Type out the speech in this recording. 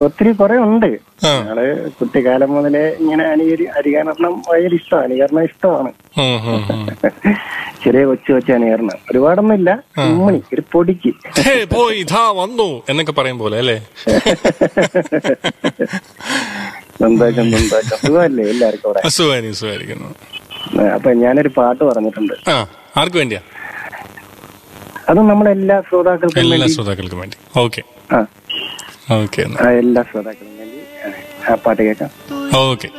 ഒത്തിരി കുറെ ഉണ്ട് ആ. ഞങ്ങള് കുട്ടിക്കാലം മുതലേ ഇങ്ങനെ അനുകരി അനുകരണം ഭയങ്കര ഇഷ്ടമാണ് അനുകരണം ഇഷ്ടമാണ് ഉം, ഉം, ഉം. ചെറിയ കൊച്ചു കൊച്ചു അനുകരണം ഒരുപാടൊന്നും ഇല്ല ഉമ്മണി ഒരു പൊടിക്ക് ഹേ, പോയി ഇതാ വന്നു എന്നൊക്കെ പറയും പോലെ അല്ലേ സന്തോഷം സന്തോഷം സുഖമല്ലേ എല്ലാവർക്കും അവിടെ സുഖാരി സുഖായിരിക്കുന്നു അപ്പൊ ഞാനൊരു പാട്ട് പറഞ്ഞിട്ടുണ്ട് ആ ആർക്ക് വേണ്ടിയാ അത് നമ്മളെല്ലാ ശ്രോതാക്കൾക്കും എല്ലാ വേണ്ടി ശ്രോതാക്കൾക്കും വേണ്ടി ഓക്കെ ആ ഓക്കെ ആ, എല്ലാ ശ്രോതാക്കൾക്കും വേണ്ടി ആ, ആ പാട്ട് കേൾക്കാം ഓക്കെ